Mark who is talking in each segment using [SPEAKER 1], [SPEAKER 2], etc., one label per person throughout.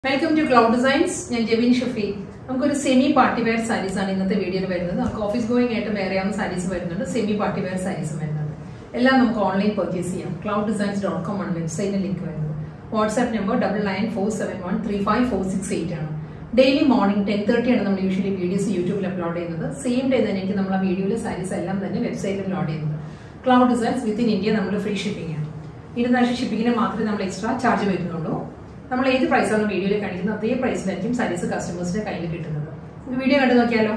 [SPEAKER 1] welcome to cloud designs ഞാൻ ജെബിൻ ഷഫി നമുക്കൊരു semi party wear saris ആണ് ഇന്നത്തെ വീഡിയോയിൽ വരുന്നത് നമുക്ക് ഓഫീസ് ഗോയിങ് ആയിട്ട് വേറെ ആവുന്ന സാരീസ് വരുന്നുണ്ട് സെമി പാർട്ടി വെയർ സാരീസും വരുന്നുണ്ട് എല്ലാം നമുക്ക് ഓൺലൈൻ പർച്ചേസ് ചെയ്യാം ക്ലൗഡ് ഡിസൈൻസ് ഡോട്ട് കോം ആണ് വെബ്സൈറ്റിന് ലിങ്ക് വരുന്നത് WhatsApp number double nine four seven one three five four six eight ആണ് ഡെയിലി മോർണിംഗ് ടെൻ തേർട്ടി ആണ് നമ്മൾ യൂഷ്വലി വീഡിയോസ് യൂട്യൂബിൽ അപ്ലോഡ് ചെയ്യുന്നത് സെയിം ഡേ തന്നെ എനിക്ക് നമ്മൾ ആ വീഡിയോയിലെ സാരീസ് എല്ലാം തന്നെ വെബ്സൈറ്റിൽ ലോഡ് ചെയ്യുന്നത് ക്ലൗഡ് ഡിസൈൻസ് വിത്തിൻ ഇന്ത്യ നമ്മൾ ഫ്രീ ഷിപ്പിംഗ് ആണ് ഇന്റർനാഷണൽ ഷിപ്പിംഗിന് മാത്രമേ നമ്മൾ എക്സ്ട്രാ ചാർജ് വരുന്നുള്ളൂ നമ്മൾ ഏത് പ്രൈസാണ് വീഡിയോയിൽ കാണിക്കുന്നത് അതേ പ്രൈസിലായിരിക്കും സാരീസ് കസ്റ്റമേഴ്സിന്റെ കയ്യിൽ കിട്ടുന്നത് നമുക്ക് വീഡിയോ കണ്ടു നോക്കിയാലോ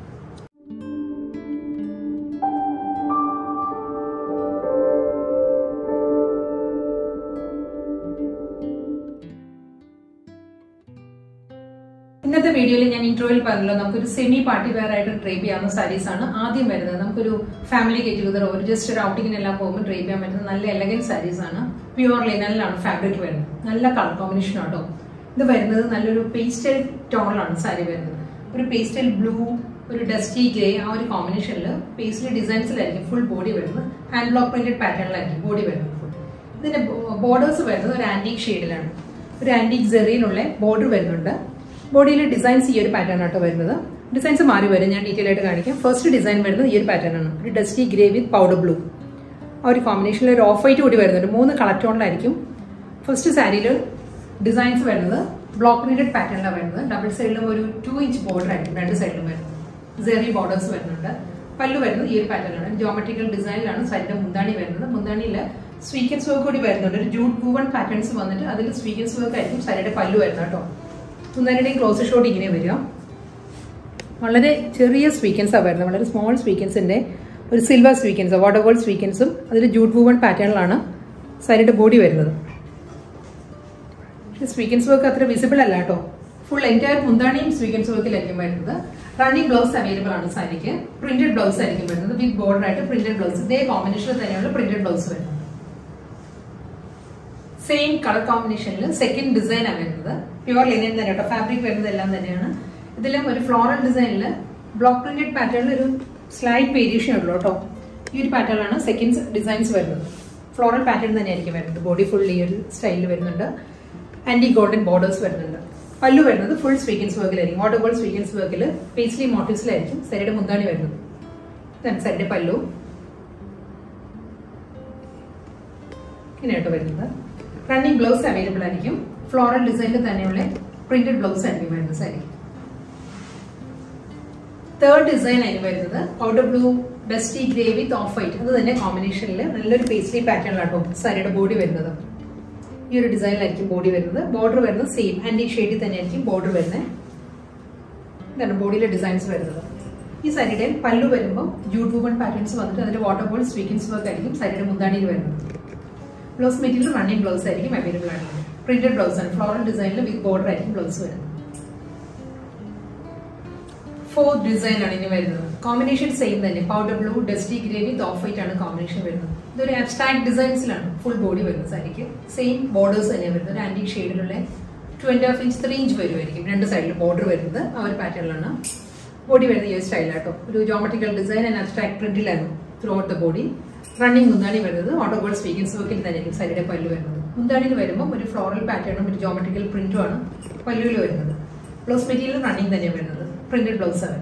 [SPEAKER 1] ഇന്നത്തെ വീഡിയോയിൽ ഞാൻ ഇൻട്രോയിൽ പറഞ്ഞല്ലോ നമുക്കൊരു സെമി പാർട്ടി വെയർ ആയിട്ട് ഡ്രൈവ് ചെയ്യാവുന്ന സാരീസ് ആണ് ആദ്യം വരുന്നത് നമുക്കൊരു ഫാമിലി ഗെറ്റ് ടുഗദർ ഒരു ജസ്റ്റ് ഒരു ഔട്ടിങ്ങിനെല്ലാം പോകുമ്പോൾ ഡ്രൈവ് ചെയ്യാൻ പറ്റുന്ന നല്ല എലഗൻ സാരീസ് ആണ് പ്യുവർ ലിനലിലാണ് ഫാബ്രിക് വരുന്നത് നല്ല കളർ കോമ്പിനേഷൻ ആട്ടോ ഇത് വരുന്നത് നല്ലൊരു പേസ്റ്റൽ ടോണിലാണ് സാരി വരുന്നത് ഒരു പേസ്റ്റൽ ബ്ലൂ ഒരു ഡസ്റ്റി ഗ്രേ ആ ഒരു കോമ്പിനേഷനിൽ പേസ്റ്റൽ ഡിസൈൻസിലായിരിക്കും ഫുൾ ബോഡി വരുന്നത് ഹാൻഡ് ബ്ലോക്ക് പ്രിന്റഡ് പാറ്റേണിലായിരിക്കും ബോഡി വരുന്നത് ഫുൾ ഇതിന്റെ ബോർഡേഴ്സ് വരുന്നത് ഒരു ആന്റിക് ഷെയ്ഡിലാണ് ഒരു ആന്റിക് ജെറിയിലുള്ള ബോർഡർ വരുന്നുണ്ട് ബോഡിയിൽ ഡിസൈൻസ് ഈ ഒരു പാറ്റേൺ ആട്ടോ വരുന്നത് ഡിസൈൻസ് മാറി വരും ഞാൻ ഡീറ്റെയിൽ ആയിട്ട് കാണിക്കാം ഫസ്റ്റ് ഡിസൈൻ വരുന്നത് ഈ ഒരു പാറ്റേൺ ആണ് ഒരു dusty grey with powder blue ആ ഒരു കോമ്പിനേഷനിൽ ഒരു ഓഫ് വൈറ്റ് കൂടി വരുന്നുണ്ട് മൂന്ന് കളർ ടോണിലായിരിക്കും ഫസ്റ്റ് സാരിയിൽ ഡിസൈൻസ് വരുന്നത് ബ്ലോക്ക് പ്രിന്റഡ് പാറ്റേണിലാണ് വരുന്നത് ഡബിൾ സൈഡിലും ഒരു ടു ഇഞ്ച് ബോർഡർ ആയിരിക്കും രണ്ട് സൈഡിലും വരുന്നത് സെറി ബോർഡേഴ്സ് വരുന്നുണ്ട് പല്ലു വരുന്നത് ഈ ഒരു പാറ്റേണാണ് ജോമെട്രിക്കൽ ഡിസൈനിലാണ് സൈഡിന്റെ മുന്താണി വരുന്നത് മുന്താണിയിൽ സ്വീക്കൻസ് വർക്ക് കൂടി വരുന്നുണ്ട് ഒരു ജൂട്ട് പൂവൺ പാറ്റേൺസ് വന്നിട്ട് അതിൽ സ്വീക്കൻസ് വർക്ക് ആയിരിക്കും സൈഡിന്റെ പല്ലു വരുന്നത് കേട്ടോ മുന്താനിയുടെയും ക്ലോസ് ഷോട്ട് ഇങ്ങനെ വരിക വളരെ ചെറിയ സ്വീക്കൻസാണ് വരുന്നത് വളരെ സ്മോൾ സ്വീക്കൻസിന്റെ ഒരു സിൽവർ സ്വീക്കൻസ് വാട്ടർ ഗോൾഡ് സ്വീക്കൻസും അതിൽ ജൂട്ട് പൂവൺ പാറ്റേണിലാണ് സൈഡിന്റെ ബോഡി വരുന്നത് പക്ഷേ സ്വീക്കൻസ് വർക്ക് അത്ര വിസിബിൾ അല്ല കേട്ടോ ഫുൾ എൻറ്റയർ മുന്താണിയും സ്വീക്കൻസ് വർക്കിലായിരിക്കും വരുന്നത് റണ്ണിങ് ബ്ലൗസ് അവൈലബിൾ ആണ് സാരിക്ക് പ്രിന്റഡ് ബ്ലൗസ് ആയിരിക്കും വരുന്നത് വിത്ത് ബോർഡർ ആയിട്ട് പ്രിന്റഡ് ബ്ലൗസ് ഇതേ കോമ്പിനേഷനിൽ തന്നെയുള്ള പ്രിന്റഡ് ബ്ലൗസ് വരുന്നത് സെയിം കളർ കോമ്പിനേഷനിൽ സെക്കൻഡ് ഡിസൈൻ ആണ് വരുന്നത് പ്യുവർ ലിനൻ തന്നെ കേട്ടോ ഫാബ്രിക് വരുന്നത് എല്ലാം തന്നെയാണ് ഇതിലും ഒരു ഫ്ലോറൽ ഡിസൈനിൽ ബ്ലോക്ക് പ്രിന്റഡ് പാറ്റേണിൽ ഒരു സ്ലൈഡ് വേരിയേഷൻ ഉള്ളൂ കേട്ടോ ഈ ഒരു പാറ്റേണിലാണ് സെക്കൻഡ് ഡിസൈൻസ് വരുന്നത് ഫ്ലോറൽ പാറ്റേൺ തന്നെയായിരിക്കും വരുന്നത് ബോഡി ഫുൾ ഈ ഒരു സ്റ്റൈലിൽ വരുന്നുണ്ട് ആന്റി ഗോൾഡൻ ബോർഡേഴ്സ് വരുന്നുണ്ട് പല്ലു വരുന്നത് ഫുൾ സ്വീക്കൻസ് വർക്കിലായിരിക്കും വാട്ടർ ഗോൾഡ് സ്വീക്കൻസ് വർക്കിൽ പേസ്ലി മോട്ടീവ്സിലായിരിക്കും സൈഡ് മുന്താണി വരുന്നത് ഇതാണ് സൈഡിന്റെ പല്ലു ഇങ്ങനെയായിട്ട് വരുന്നത് റണ്ണിങ് ബ്ലൗസ് അവൈലബിൾ ആയിരിക്കും ഫ്ലോറൽ ഡിസൈനിൽ തന്നെയുള്ള പ്രിന്റഡ് ബ്ലൗസ് ആയിരിക്കും വരുന്നത് സാരി തേർഡ് ഡിസൈൻ ആയി വരുന്നത് powder blue dusty grey with off white അത് തന്നെ കോമ്പിനേഷനിൽ നല്ലൊരു പേസ്ലി പാറ്റേണിലാട്ടോ സാരിയുടെ ബോഡി വരുന്നത് ഈ ഒരു ഡിസൈനിലായിരിക്കും ബോഡി വരുന്നത് ബോർഡർ വരുന്നത് സെയിം ആന്റി ഷെയ്ഡിൽ തന്നെ ആയിരിക്കും ബോർഡർ വരുന്നത് ഇതാണ് ബോഡിയിലെ ഡിസൈൻസ് വരുന്നത് ഈ സാരിയുടെ പല്ലു വരുമ്പോൾ ജൂട്ട് വൂബൺ പാറ്റേൺസ് വന്നിട്ട് അതിന്റെ വാട്ടർ ബോൾ സ്വീക്കൻസ് വർക്ക് ആയിരിക്കും സാരിയുടെ മുന്താണിയിൽ വരുന്നത് ബ്ലൗസ് മെറ്റീരിയൽ റണ്ണിങ് ബ്ലൗസ് ആയിരിക്കും അവൈലബിൾ ആണ് പ്രിന്റഡ് ബ്ലൗസ് ആണ് ഫ്ലോറൽ ഡിസൈനിൽ വിത്ത് ബോർഡർ ആയിരിക്കും ബ്ലൗസ് വരുന്നത് ഫോർത്ത് ഡിസൈൻ ആണ് ഇനി വരുന്നത് കോമ്പിനേഷൻ സെയിം തന്നെ powder blue dusty grey with off white ആണ് കോമ്പിനേഷൻ വരുന്നത് ഇതൊരു അബ്സ്ട്രാക്ട് ഡിസൈൻസിലാണ് ഫുൾ ബോഡി വരുന്നത് സാരിക്ക് സെയിം ബോർഡേഴ്സ് തന്നെ വരുന്നത് ഒരു ആന്റി ഷെയ്ഡിലുള്ള two and half inch three inch വരുമായിരിക്കും രണ്ട് സൈഡിൽ ബോർഡർ വരുന്നത് ആ ഒരു പാറ്റേണിലാണ് ബോഡി വരുന്നത് ഈ ഒരു സ്റ്റൈലാട്ടോ ഒരു ജോമെട്രിക്കൽ ഡിസൈൻ ആൻഡ് അബ്സ്ട്രാക്ട് പ്രിന്റിലായിരുന്നു throughout the body running മുന്താണി വരുന്നത് ഓട്ടോ ഗോൾഡ് സ്വീക്കൻസ് വർക്കിൽ തന്നെയായിരിക്കും സൈഡിലെ പല്ലു വരുന്നത് മുന്താണിയിൽ വരുമ്പോൾ ഒരു ഫ്ലോറൽ പാറ്റേണും ഒരു ജോമെട്രിക്കൽ പ്രിന്റും ആണ് പല്ലുവിൽ വരുന്നത് ബ്ലൗസ് മെറ്റീരിയൽ റണ്ണിങ് തന്നെയാണ് വരുന്നത് പ്രിന്റഡ് ബ്ലൗസ് ആണ്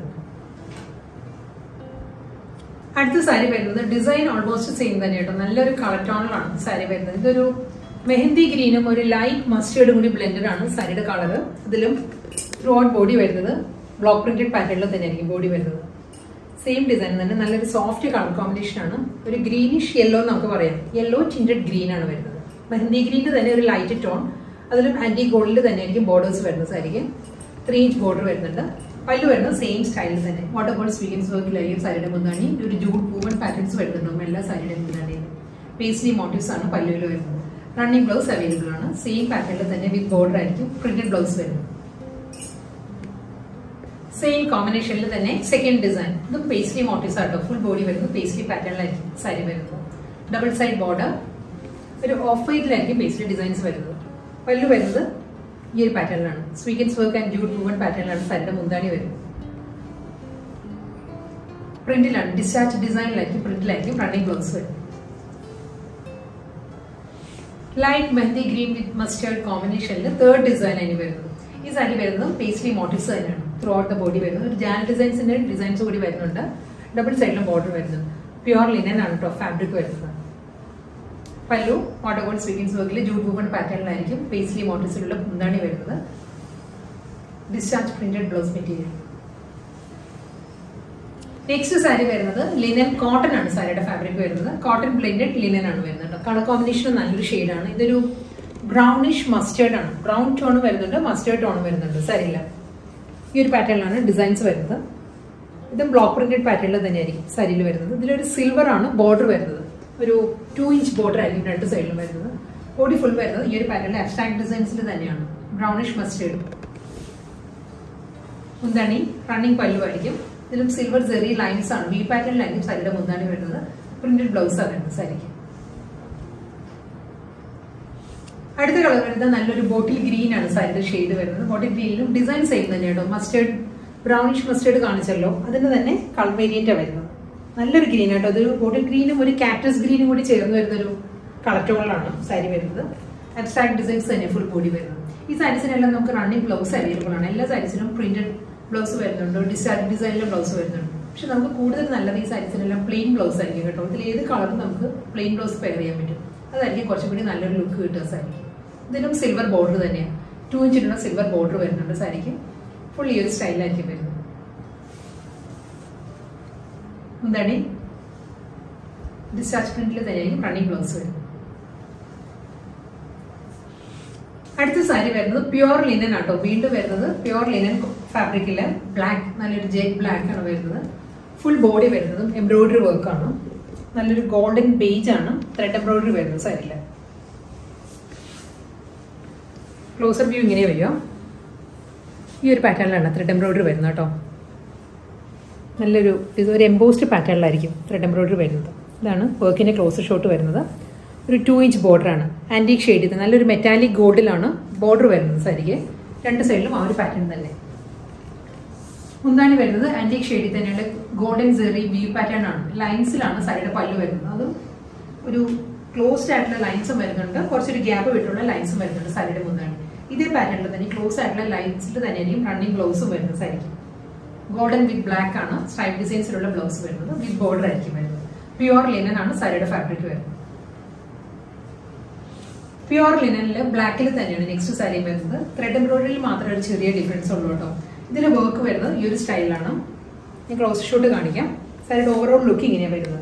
[SPEAKER 1] അടുത്ത സാരി വരുന്നത് ഡിസൈൻ ഓൾമോസ്റ്റ് സെയിം തന്നെ കേട്ടോ നല്ലൊരു കളർ ടോണിലാണ് സാരി വരുന്നത് ഇതൊരു മെഹന്തി ഗ്രീനും ഒരു ലൈറ്റ് മസ്റ്റേർഡും കൂടി ബ്ലെൻഡഡ് ആണ് സാരിയുടെ കളർ ഇതിലും ത്രൂ ഔട്ട് ബോഡി വരുന്നത് ബ്ലോക്ക് പ്രിന്റഡ് പാറ്റേണിൽ തന്നെയായിരിക്കും ബോഡി വരുന്നത് സെയിം ഡിസൈൻ തന്നെ നല്ലൊരു സോഫ്റ്റ് കളർ കോമ്പിനേഷൻ ആണ് ഒരു ഗ്രീനിഷ് യെല്ലോ നമുക്ക് പറയാം യെല്ലോ ടിൻറ്റഡ് ഗ്രീൻ ആണ് വരുന്നത് മെഹന്തി ഗ്രീനിന്റെ തന്നെ ഒരു ലൈറ്റ് ടോൺ അതിലും ആന്റി ഗോൾഡിൽ തന്നെ ആയിരിക്കും ബോർഡേഴ്സ് വരുന്നത് സാരിക്ക് ത്രീ ഇഞ്ച് ബോർഡർ വരുന്നുണ്ട് പല്ലു വരുന്നത് സെയിം സ്റ്റൈലിൽ തന്നെ വാട്ടർ ബോൾ സ്വീക്കൻസ് വർക്കിലായിരിക്കും സാരിയുടെ മുന്താണി ഒരു ജൂട്ട് പൂവൺ പാറ്റേൺസ് വരുന്നുണ്ടാവും എല്ലാ സാരിയുടെ മുന്താണിയും പേസ്ലി മോട്ടീവ്സ് ആണ് പല്ലുവിൽ വരുന്നത് റണ്ണിങ് ബ്ലൗസ് അവൈലബിൾ ആണ് സെയിം പാറ്റേണിൽ തന്നെ വിത്ത് ബോർഡർ ആയിരിക്കും പ്രിന്റഡ് ബ്ലൗസ് വരുന്നത് സെയിം കോമ്പിനേഷനിൽ തന്നെ സെക്കൻഡ് ഡിസൈൻ ഇത് പേസ്ലി മോട്ടീവ്സ് ആട്ടോ ഫുൾ ബോഡി വരുന്നത് പേസ്ലി പാറ്റേണിലായിരിക്കും സാരി വരുന്നത് ഡബിൾ സൈഡ് ബോർഡർ ഒരു ഓഫ് വൈറ്റിലായിരിക്കും പേസ്ലി ഡിസൈൻസ് വരുന്നത് പല്ലു വരുന്നത് ഈ ഒരു പാറ്റേണിലാണ് sequins work and jute woven പാറ്റേണിലാണ് സാരിയുടെ മുന്താണി വരുന്നത് പ്രിന്റിലാണ് ഡിസ്ചാർജ് ഡിസൈനിലായിരിക്കും പ്രിന്റിലായിരിക്കും റണ്ണിങ് ബ്ലൗസ് വരുന്നത് light mehndi green with mustard കോമ്പിനേഷനിൽ തേർഡ് ഡിസൈൻ ആയി വരുന്നത് ഈ സാരി വരുന്നത് പേസ്ലി മോട്ടീവ്സ് തന്നെയാണ് ത്രൂ ഔട്ട് ദ ബോഡി വരുന്നത് ഒരു ജാൻ ഡിസൈൻസിന്റെ ഡിസൈൻസ് കൂടി വരുന്നുണ്ട് ഡബിൾ സൈഡിലും ബോർഡർ വരുന്നത് പ്യുവർ ലിനൻ ആണ് കേട്ടോ ഫാബ്രിക് വരുന്നത് പല്ലു ഓട്ടോകോൺ സ്വീക്കിൻസ് വർക്കിൽ ജൂട്ട് വൂപ്പൺ പാറ്റേണിലായിരിക്കും പേസ്ലി മോട്ടീവ്സിലുള്ള മുന്താണി വരുന്നത് discharge printed blouse material next sari വരുന്നത് ലിനൻ കോട്ടൺ ആണ് സാരിയുടെ ഫാബ്രിക് വരുന്നത് കോട്ടൺ ബ്ലെൻഡഡ് ലിനൻ ആണ് വരുന്നത് കളർ കോമ്പിനേഷൻ നല്ലൊരു ഷെയ്ഡാണ് ഇതൊരു ബ്രൗണിഷ് മസ്റ്റേർഡ് ആണ് ബ്രൗൺ ടോൺ വരുന്നുണ്ട് മസ്റ്റേർഡ് ടോൺ വരുന്നുണ്ട് സാരിയില്ല ഈ ഒരു പാറ്റേണിലാണ് ഡിസൈൻസ് വരുന്നത് ഇതും ബ്ലോക്ക് പ്രിന്റഡ് പാറ്റേണിൽ തന്നെയായിരിക്കും സാരിയിൽ വരുന്നത് ഇതിലൊരു സിൽവർ ആണ് ബോർഡർ വരുന്നത് ഒരു ടു ഇഞ്ച് ബോർഡർ ആയിരിക്കും രണ്ട് സൈഡിലും വരുന്നത് ബോഡി ഫുൾ വരുന്നത് ഈ ഒരു പാറ്റേണിൽ അബ്സ്ട്രാക്ട് ഡിസൈൻസിൽ തന്നെയാണ് ബ്രൗണിഷ് മസ്റ്റേർഡ് മുന്താണി റണ്ണിങ് പല്ലുമായിരിക്കും ഇതിലും സിൽവർ ജെറി ലൈൻസ് ആണ് വി പാറ്റേണിലായിരിക്കും സാരിയുടെ മുന്താണി വരുന്നത് പ്രിന്റഡ് ബ്ലൗസ് ആണ് വരുന്നത് സാരിക്ക് അടുത്ത കളർ വരുന്നത് നല്ലൊരു ബോട്ടിൽ ഗ്രീൻ ആണ് സാരിയുടെ ഷെയ്ഡ് വരുന്നത് ബോട്ടിൽ ഗ്രീനിലും ഡിസൈൻ സെയിം തന്നെയാട്ടോ മസ്റ്റേർഡ് ബ്രൗണിഷ് മസ്റ്റേർഡ് കാണിച്ചല്ലോ അതിന്റെ തന്നെ കളർ വേരിയന്റ് വരുന്നത് നല്ലൊരു ഗ്രീൻ ആട്ടോ അതൊരു ബോട്ടിൽ ഗ്രീനും ഒരു കാക്ടസ് ഗ്രീനും കൂടി ചേർന്ന് വരുന്ന ഒരു കളർ ടോണിലാണ് സാരി വരുന്നത് അബ്സ്ട്രാക്ട് ഡിസൈൻസ് തന്നെ ഫുൾ ബോഡി വരുന്നത് ഈ സാരീസിനെല്ലാം നമുക്ക് റണ്ണിങ് ബ്ലൗസ് അവൈലബിൾ ആണ് എല്ലാ സാരീസിനും പ്രിന്റഡ് ബ്ലൗസ് വരുന്നുണ്ട് ഡിസൈൻ ഡിസൈനിലെ ബ്ലൗസ് വരുന്നുണ്ട് പക്ഷെ നമുക്ക് കൂടുതൽ നല്ലത് ഈ സാരീസിനെല്ലാം പ്ലെയിൻ ബ്ലൗസ് ആയിരിക്കും കേട്ടോ ഇതിൽ ഏത് കളറും നമുക്ക് പ്ലെയിൻ ബ്ലൗസ് പെയർ ചെയ്യാൻ പറ്റും അതായിരിക്കും കുറച്ചും കൂടി നല്ലൊരു ലുക്ക് കിട്ടുക സാരിക്ക് ഇതിനും സിൽവർ ബോർഡർ തന്നെയാണ് ടു ഇഞ്ചിലുള്ള സിൽവർ ബോർഡർ വരുന്നുണ്ട് സാരിക്ക് ഫുൾ ഈ ഒരു സ്റ്റൈലായിരിക്കും വരുന്നത് എന്താണ് ഡിസ്ചാർജ് പ്രിന്റിൽ തന്നെയായിരിക്കും റണ്ണിങ് ബ്ലൗസ് വരുന്നത് അടുത്ത സാരി വരുന്നത് പ്യുവർ ലിനൻ ആട്ടോ വീണ്ടും വരുന്നത് പ്യുവർ ലിനൻ ഫാബ്രിക്കില് ബ്ലാക്ക് നല്ലൊരു ജെറ്റ് ബ്ലാക്ക് ആണ് വരുന്നത് ഫുൾ ബോഡി വരുന്നതും എംബ്രോയിഡറി വർക്ക് ആണ് നല്ലൊരു ഗോൾഡൻ ബേജ് ആണ് ത്രെഡ് എംബ്രോയിഡറി വരുന്നത് സാരിയില് ക്ലോസർ വ്യൂ ഇങ്ങനെ വരിക ഈ ഒരു പാറ്റേണിലാണ് ത്രെഡ് എംബ്രോയിഡറി വരുന്നത് കേട്ടോ നല്ലൊരു ഇത് ഒരു എംബോസ്ഡ് പാറ്റേണിലായിരിക്കും ത്രെഡ് എംബ്രോയിഡറി വരുന്നത് ഇതാണ് വർക്കിൻ്റെ ക്ലോസർ ഷോട്ട് വരുന്നത് ഒരു ടു ഇഞ്ച് ബോർഡറാണ് ആൻറ്റീക് ഷെയ്ഡ് ഇത് നല്ലൊരു മെറ്റാലിക് ഗോൾഡിലാണ് ബോർഡർ വരുന്നത് സാരിക്ക് രണ്ട് സൈഡിലും ആ ഒരു പാറ്റേൺ തന്നെ മുന്താണി വരുന്നത് ആൻറ്റീക് ഷെയ്ഡിൽ തന്നെയുള്ള ഗോൾഡൻ സെറി വ്യൂ പാറ്റേൺ ആണ് ലൈൻസിലാണ് സാരിയുടെ പല്ല് വരുന്നത് അതും ഒരു ക്ലോസ്ഡ് ആയിട്ടുള്ള ലൈൻസും വരുന്നുണ്ട് കുറച്ചൊരു ഗ്യാപ്പ് വിട്ടുള്ള ലൈൻസും വരുന്നുണ്ട് സാരിയുടെ മുന്താണി ഇതേ പാറ്റേണിൽ തന്നെ ക്ലോസ് ആയിട്ടുള്ള ലൈൻസിൽ തന്നെയായിരിക്കും റണ്ണിങ് ബ്ലൗസും വരുന്നത് സാരിക്ക് ഗോൾഡൻ വിത്ത് ബ്ലാക്ക് ആണ് സ്ട്രൈപ്പ് ഡിസൈൻസിലുള്ള ബ്ലൗസ് വരുന്നത് വിത്ത് ബോർഡർ ആയിരിക്കും വരുന്നത് പ്യുവർ ലിനൻ ആണ് സാരിയുടെ ഫാബ്രിക് വരുന്നത് പ്യുവർ ലിനനിൽ ബ്ലാക്കിൽ തന്നെയാണ് നെക്സ്റ്റ് സാരി വരുന്നത് ത്രെഡ് എംബ്രോയിഡറിയിൽ മാത്രമേ ഒരു ചെറിയ ഡിഫറൻസ് ഉള്ളൂ കേട്ടോ ഇതിൽ വർക്ക് വരുന്നത് ഈ ഒരു സ്റ്റൈലാണ് ഞാൻ ക്ലോസ് ഷോട്ട് കാണിക്കാം സാരിയുടെ ഓവറോൾ ലുക്ക് ഇങ്ങനെയാണ് വരുന്നത്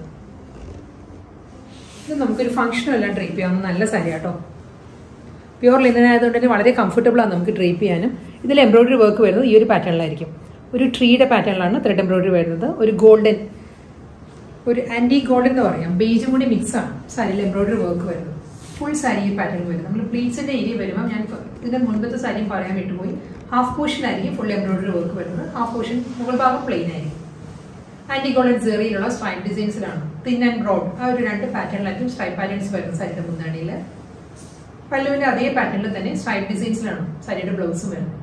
[SPEAKER 1] ഇത് നമുക്കൊരു ഫംഗ്ഷനും എല്ലാം ഡ്രേപ്പ് ചെയ്യാവുന്ന നല്ല സാരി കേട്ടോ പ്യുവർ ലിനൻ ആയതുകൊണ്ട് തന്നെ വളരെ കംഫർട്ടബിൾ ആണ് നമുക്ക് ഡ്രേപ്പ് ചെയ്യാനും ഇതിൽ എംബ്രോയിഡറി വർക്ക് വരുന്നത് ഈ ഒരു പാറ്റേണിലായിരിക്കും ഒരു ട്രീയുടെ പാറ്റേണിലാണ് ത്രെഡ് എംബ്രോയിഡറി വരുന്നത് ഒരു ഗോൾഡൻ ഒരു ആൻറ്റി ഗോൾഡൻ എന്ന് പറയാം ബേജും കൂടി മിക്സ് ആണ് സാരിയിൽ എംബ്രോയിഡറി വർക്ക് വരുന്നത് ഫുൾ സാരി ഈ പാറ്റേൺ വരും നമ്മൾ പ്ലീറ്റ്സിന്റെ ഏരിയ വരുമ്പോൾ ഞാൻ ഇതിന്റെ മുൻപത്തെ സാരിയും പറയാൻ വിട്ടുപോയി ഹാഫ് പോർഷൻ ആയിരിക്കും ഫുൾ എംബ്രോയിഡറി വർക്ക് വരുന്നത് ഹാഫ് പോർഷൻ മുകൾ ഭാഗം പ്ലെയിൻ ആയിരിക്കും ആന്റി ഗോൾഡൻ സെറിയിലുള്ള സ്ട്രൈപ്പ് ഡിസൈൻസിലാണ് തിൻ ആൻഡ് ബ്രോഡ് ആ ഒരു രണ്ട് പാറ്റേണിലായിരിക്കും സ്ട്രൈപ്പ് പാറ്റേൺസ് വരുന്നത് സാരിയുടെ മുന്താണിയിൽ പല്ലുവിന്റെ അതേ പാറ്റേണിൽ തന്നെ സ്ട്രൈപ്പ് ഡിസൈൻസിലാണ് സാരിയുടെ ബ്ലൗസും വരുന്നത്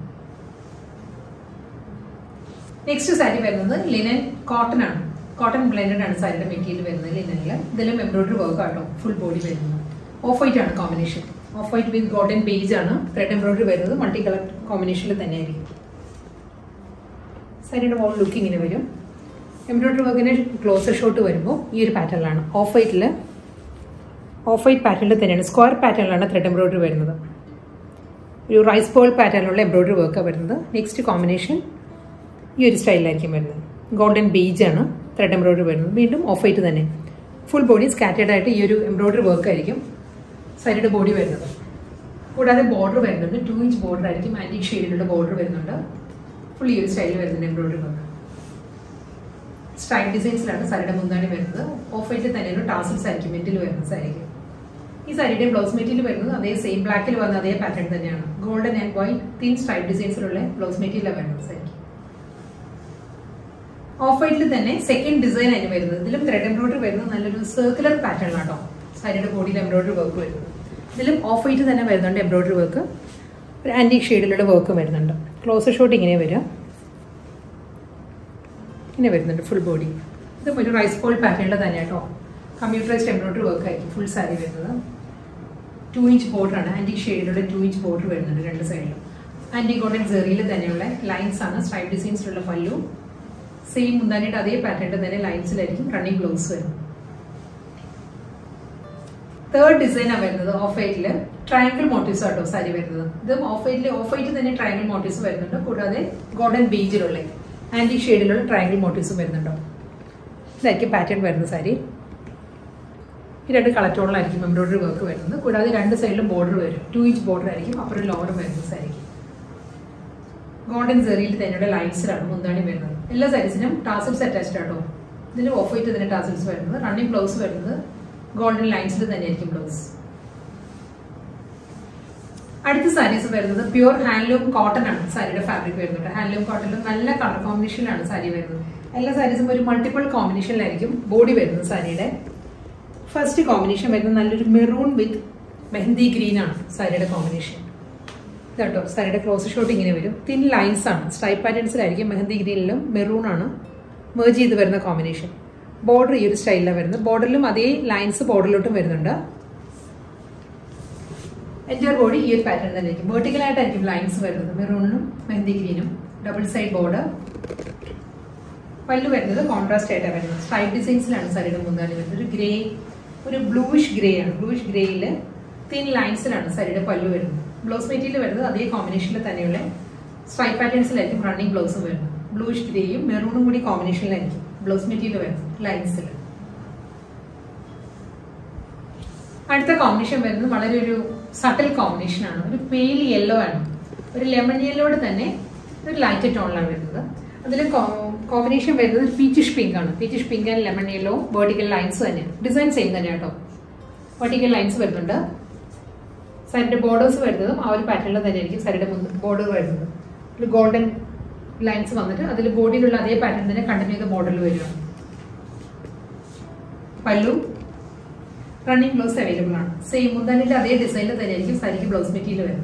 [SPEAKER 1] നെക്സ്റ്റ് സാരി വരുന്നത് ലിനൻ കോട്ടൺ ആണ് കോട്ടൺ ബ്ലെൻഡഡ് ആണ് സാരിയുടെ മെറ്റീരിയൽ വരുന്നത് ലിനനിൽ ഇതിലും എംബ്രോയിഡറി വർക്ക് ആട്ടോ ഫുൾ ബോഡി വരുന്നത് ഓഫ് വൈറ്റ് ആണ് combination off white with golden beige ആണ് ത്രെഡ് എംബ്രോയിഡറി വരുന്നത് മൾട്ടി കളർ കോമ്പിനേഷനിൽ തന്നെ ആയിരിക്കും സാരിയുടെ വോൾ ലുക്ക് ഇങ്ങനെ വരും എംബ്രോയിഡറി വർക്കിന് ക്ലോസർ ഷോട്ട് വരുമ്പോൾ ഈ ഒരു പാറ്റേണിലാണ് ഓഫ് വൈറ്റിൽ ഓഫ് വൈറ്റ് പാറ്റേണിൽ തന്നെയാണ് സ്ക്വയർ പാറ്റേണിലാണ് ത്രെഡ് എംബ്രോയിഡറി വരുന്നത് ഒരു റൈസ് ബോൾ പാറ്റേണിലുള്ള എംബ്രോയിഡറി വർക്കാണ് വരുന്നത് നെക്സ്റ്റ് കോമ്പിനേഷൻ ഈ ഒരു സ്റ്റൈലിലായിരിക്കും വരുന്നത് ഗോൾഡൻ ബീജ് ആണ് ത്രെഡ് എംബ്രോയിഡറി വരുന്നത് വീണ്ടും ഓഫ് വൈറ്റ് തന്നെ ഫുൾ ബോഡി സ്കാറ്റേഡ് ആയിട്ട് ഈ ഒരു എംബ്രോയിഡറി വർക്ക് ആയിരിക്കും സാരിയുടെ ബോഡി വരുന്നത് കൂടാതെ ബോർഡർ വരുന്നുണ്ട് ടു ഇഞ്ച് ബോർഡർ ആയിരിക്കും ആൻറ്റിക് ഷെയ്ഡിലുള്ള ബോർഡർ വരുന്നുണ്ട് ഫുൾ ഈ ഒരു സ്റ്റൈലിൽ വരുന്നുണ്ട് എംബ്രോയിഡറി വർക്ക് സ്ട്രൈപ്പ് ഡിസൈൻസിലാണ് സാരിയുടെ മുന്താണി വരുന്നത് ഓഫ് വൈറ്റിൽ തന്നെയാണ് ടാസിൽസ് ആയിരിക്കും മെറ്റിൽ വരുന്നത് സാരിക്ക് ഈ സാരിയുടെ ബ്ലൗസ് മെറ്റീരിയൽ വരുന്നത് അതേ സെയിം ബ്ലാക്കിൽ വന്ന അതേ പാറ്റേൺ തന്നെയാണ് golden and white thin stripe ഡിസൈൻസിലുള്ള ബ്ലൗസ് മെറ്റീരിയലാണ് വരുന്നത് സാരിക്ക് ഓഫ് വൈറ്റിൽ തന്നെ സെക്കൻഡ് ഡിസൈൻ ആയിട്ട് വരുന്നത് ഇതിലും ത്രെഡ് എംബ്രോയിഡറി വരുന്നത് നല്ലൊരു സർക്കുലർ പാറ്റേൺ ആട്ടോ സാരിയുടെ ബോഡിയിൽ എംബ്രോയിഡറി വർക്ക് വരുന്നത് ഇതിലും ഓഫ് വൈറ്റ് തന്നെ വരുന്നുണ്ട് എംബ്രോയിഡറി വർക്ക് ഒരു ആൻറ്റിക് ഷെയ്ഡിലുള്ള വർക്ക് വരുന്നുണ്ട് ക്ലോസർ ഷോട്ട് ഇങ്ങനെ വരും ഇങ്ങനെ വരുന്നുണ്ട് ഫുൾ ബോഡി ഇത് ഒരു റൈസ് ബോൾ പാറ്റേണിൽ തന്നെ കേട്ടോ കമ്പ്യൂട്ടറൈസ്ഡ് എംബ്രോയിഡറി വർക്ക് ആയിരിക്കും ഫുൾ സാരി വരുന്നത് ടു ഇഞ്ച് ബോർഡറാണ് ആൻറ്റിക് ഷെയ്ഡിലുള്ള ടു ഇഞ്ച് ബോർഡർ വരുന്നുണ്ട് രണ്ട് സൈഡിലും ആന്റി ഗോൾഡൻ ജെറിയിൽ തന്നെയുള്ള ലൈൻസ് ആണ് സ്ട്രൈപ്പ് ഡിസൈൻസിലുള്ള പല്ലു സെയിം മുന്താനിയുടെ അതേ പാറ്റേൺ തന്നെ ലൈൻസിലായിരിക്കും റണ്ണിങ് ബ്ലൗസ് വരുന്നത് തേർഡ് ഡിസൈനാണ് വരുന്നത് ഓഫ് വൈറ്റില് ട്രയാങ്കിൾ മോട്ടീവ്സ് ആട്ടോ സാരി വരുന്നത് ഇത് ഓഫ് വൈറ്റിൽ ഓഫ് വൈറ്റ് തന്നെ ട്രയാങ്കിൾ മോട്ടീവ്സ് വരുന്നുണ്ട് കൂടാതെ ഗോൾഡൻ ബീജിലുള്ള ആന്റി ഷെയ്ഡിലുള്ള ട്രയാങ്കിൾ മോട്ടീവ്സും വരുന്നുണ്ടോ ഇതായിരിക്കും പാറ്റേൺ വരുന്ന സാരി ഈ രണ്ട് കളർ ടോണിലായിരിക്കും എംബ്രോയിഡറി വർക്ക് വരുന്നത് കൂടാതെ രണ്ട് സൈഡിലും ബോർഡർ വരും ടു ഇഞ്ച് ബോർഡർ ആയിരിക്കും അപ്പുറം ലോവറും വരുന്ന സാരിക്ക് ഗോൾഡൻ സെറിയിൽ തന്നെയുള്ള ലൈൻസിലാണ് മുന്താണി വരുന്നത് എല്ലാ സാരീസിനും ടാസിൽസ് അറ്റാച്ച്ഡ് ആട്ടോ ഇതിൽ ഓഫ് വൈറ്റ് തന്നെ ടാസിൽസ് വരുന്നത് റണ്ണിങ് ബ്ലൗസ് വരുന്നത് ഗോൾഡൻ ലൈൻസിൽ തന്നെയായിരിക്കും ബ്ലൗസ് അടുത്ത സാരീസ് വരുന്നത് പ്യുവർ ഹാൻഡ്ലൂം കോട്ടൺ ആണ് സാരിയുടെ ഫാബ്രിക് വരുന്നത് ഹാൻഡ്ലൂം കോട്ടണിൽ നല്ല കളർ കോമ്പിനേഷനിലാണ് സാരി വരുന്നത് എല്ലാ സാരീസും ഒരു മൾട്ടിപ്പിൾ കോമ്പിനേഷനിലായിരിക്കും ബോഡി വരുന്നത് സാരിയുടെ ഫസ്റ്റ് കോമ്പിനേഷൻ വരുന്നത് നല്ലൊരു മെറൂൺ വിത്ത് മെഹന്തി ഗ്രീൻ ആണ് സാരിയുടെ കോമ്പിനേഷൻ ഇതാട്ടോ സാരിയുടെ ക്ലോസ് ഷോട്ട് ഇങ്ങനെ വരും തിൻ ലൈൻസ് ആണ് സ്ട്രൈപ്പ് പാറ്റേൺസിലായിരിക്കും മെഹന്തി ഗ്രീനിലും മെറൂൺ ആണ് മേർജ് ചെയ്ത് വരുന്ന കോമ്പിനേഷൻ ബോർഡർ ഈ ഒരു സ്റ്റൈലിലാണ് വരുന്നത് ബോർഡറിലും അതേ ലൈൻസ് ബോർഡറിലോട്ടും വരുന്നുണ്ട് എൻജർ ബോഡി ഈ ഒരു പാറ്റേൺ തന്നെ ആയിരിക്കും വെർട്ടിക്കൽ ആയിട്ടായിരിക്കും ലൈൻസ് വരുന്നത് മെറൂണിനും മെഹന്തി ഗ്രീനും ഡബിൾ സൈഡ് ബോർഡർ പല്ല് വരുന്നത് കോൺട്രാസ്റ്റ് ആയിട്ടാണ് വരുന്നത് സ്ട്രൈപ്പ് ഡിസൈൻസിലാണ് സാരിയുടെ മുന്നാലി വരുന്നത് ഒരു ഗ്രേ ഒരു ബ്ലൂയിഷ് ഗ്രേ ആണ് ബ്ലൂയിഷ് ഗ്രേയിൽ തിൻ ലൈൻസിലാണ് സാരിയുടെ പല്ല് വരുന്നത് ബ്ലൗസ് മെറ്റീരിയൽ വരുന്നത് അതേ കോമ്പിനേഷനിൽ തന്നെയുള്ള സ്ട്രൈപ്പ് പാറ്റേൺസിലായിരിക്കും റണ്ണിങ് ബ്ലൗസും വരുന്നത് ബ്ലൂയിഷ് ഗ്രേയും മെറൂണും കൂടി കോമ്പിനേഷനിലായിരിക്കും ബ്ലൗസ് മെറ്റീരിയൽ വരുന്നത് ലൈൻസിൽ അടുത്ത കോമ്പിനേഷൻ വരുന്നത് വളരെ ഒരു സട്ടിൽ കോമ്പിനേഷൻ ആണ് ഒരു പെയിൽ യെല്ലോ ആണ് ഒരു ലെമൺ യെല്ലോയുടെ തന്നെ ഒരു ലൈറ്റ് ടോണിലാണ് വരുന്നത് അതിൽ കോമ്പിനേഷൻ വരുന്നത് പീച്ചിഷ് പിങ്ക് ആണ് peachish pink and lemon yellow vertical lines തന്നെയാണ് ഡിസൈൻ സെയിം തന്നെ കേട്ടോ വേർട്ടിക്കൽ ലൈൻസ് വരുന്നുണ്ട് സാരിയുടെ ബോർഡേഴ്സ് വരുന്നതും ആ ഒരു പാറ്റേണിൽ തന്നെയായിരിക്കും സാരിയുടെ ബോർഡർ വരുന്നത് ഒരു ഗോൾഡൻ ലൈൻസ് വന്നിട്ട് അതിൽ ബോഡിയിലുള്ള അതേ പാറ്റേൺ തന്നെ കണ്ടിന്യൂ ചെയ്ത ബോർഡറിൽ വരികയാണ് പല്ലു റണ്ണിങ് ബ്ലൗസ് അവൈലബിൾ ആണ് സെയിം മുന്താനിന്റെ അതേ ഡിസൈനിൽ തന്നെയായിരിക്കും സാരിക്ക് ബ്ലൗസ് മെറ്റീരിയൽ വരുന്നത്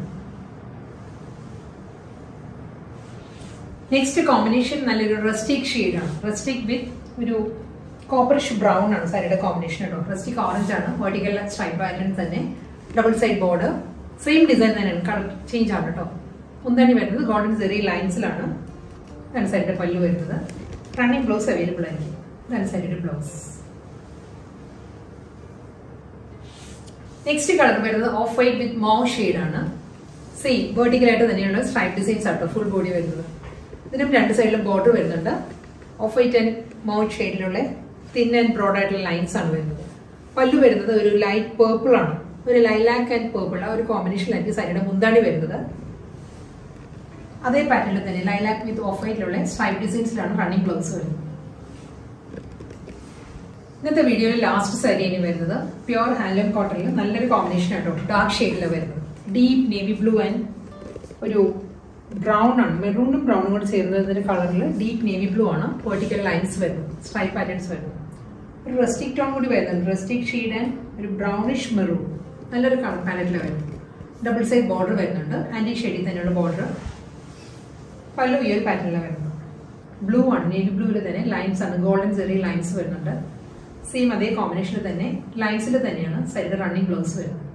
[SPEAKER 1] നെക്സ്റ്റ് കോമ്പിനേഷൻ നല്ലൊരു റസ്റ്റിക് ഷെയ്ഡാണ് റസ്റ്റിക് വിത്ത് ഒരു കോപ്പറിഷ് ബ്രൗൺ ആണ് സാരിയുടെ കോമ്പിനേഷൻ കേട്ടോ റസ്റ്റിക് ഓറഞ്ച് ആണ് വെർട്ടിക്കൽ സ്ട്രൈപ്പ് പാറ്റേൺ തന്നെ double side border same design തന്നെയാണ് കളർ ചേഞ്ച് ആണ് കേട്ടോ മുന്താണി വരുന്നത് ഗോൾഡൻ സെറി ലൈൻസിലാണ് ഇതാണ് സാരിയുടെ പല്ലു വരുന്നത് റണ്ണിങ് ബ്ലൗസ് അവൈലബിൾ ആയിരിക്കും ഇതാണ് സാരിയുടെ ബ്ലൗസ് നെക്സ്റ്റ് കളർ വരുന്നത് ഓഫ് വൈറ്റ് വിത്ത് മോ ആണ് സെയിം വെർട്ടിക്കൽ ആയിട്ട് തന്നെയുള്ള സ്ട്രൈപ്പ് ഡിസൈൻസ് ആട്ടോ ഫുൾ ബോഡി വരുന്നത് ഇതിനും രണ്ട് സൈഡിലും ബോർഡർ വരുന്നുണ്ട് ഓഫ് വൈറ്റ് ആൻഡ് മോ ഷെയ്ഡിലുള്ള തിൻ ആൻഡ് ബ്രോഡ് ആയിട്ടുള്ള ലൈൻസ് ആണ് വരുന്നത് പല്ലു വരുന്നത് ഒരു ലൈറ്റ് പേർപ്പിൾ ആണ് ഒരു ലൈലാക്ക് ആൻഡ് പേർപ്പിൾ ആ ഒരു കോമ്പിനേഷനിലായിരിക്കും സാരിയുടെ മുന്താണി വരുന്നത് അതേ പാറ്റേണിൽ തന്നെ ലൈലാക്ക് വിത്ത് ഓഫ് വൈറ്റിലുള്ള സ്ട്രൈപ്പ് ഡിസൈൻസിലാണ് റണ്ണിങ് ബ്ലൗസ് വരുന്നത് ഇന്നത്തെ വീഡിയോയിൽ ലാസ്റ്റ് സാരി ഇനി വരുന്നത് പ്യുവർ ഹാൻഡ്ലൂം കോട്ടണിൽ നല്ലൊരു കോമ്പിനേഷൻ ആട്ടോ ഡാർക്ക് ഷെയ്ഡിലാണ് വരുന്നത് ഡീപ്പ് നേവി ബ്ലൂ ആൻഡ് ഒരു ബ്രൗൺ ആണ് മെറൂണും ബ്രൗണും കൂടെ ചേർന്നതിന്റെ കളറിൽ ഡീപ്പ് നേവി ബ്ലൂ ആണ് വെർട്ടിക്കൽ ലൈൻസ് വരുന്നത് സ്ട്രൈപ്പ് പാറ്റേൺസ് വരുന്നത് ഒരു റെസ്റ്റിക് ടോൺ കൂടി വരുന്നുണ്ട് റെസ്റ്റിക് ഷെയ്ഡ് ആൻഡ് ഒരു ബ്രൗണിഷ് മെറൂൺ നല്ലൊരു കളർ പാലറ്റിൽ വരുന്നത് ഡബിൾ സൈഡ് ബോർഡർ വരുന്നുണ്ട് ആന്റി ഷെയ്ഡിൽ തന്നെയുള്ള ബോർഡർ പല്ലു ഈ ഒരു പാറ്റേണിലാണ് വരുന്നത് ബ്ലൂ ആണ് നേവി ബ്ലൂവിൽ തന്നെ ലൈൻസ് ആണ് ഗോൾഡൻ ചെറിയ ലൈൻസ് വരുന്നുണ്ട് സെയിം അതേ കോമ്പിനേഷനിൽ തന്നെ ലൈൻസിൽ തന്നെയാണ് സൈഡ് റണ്ണിങ് ബ്ലൗസ് വരുന്നത്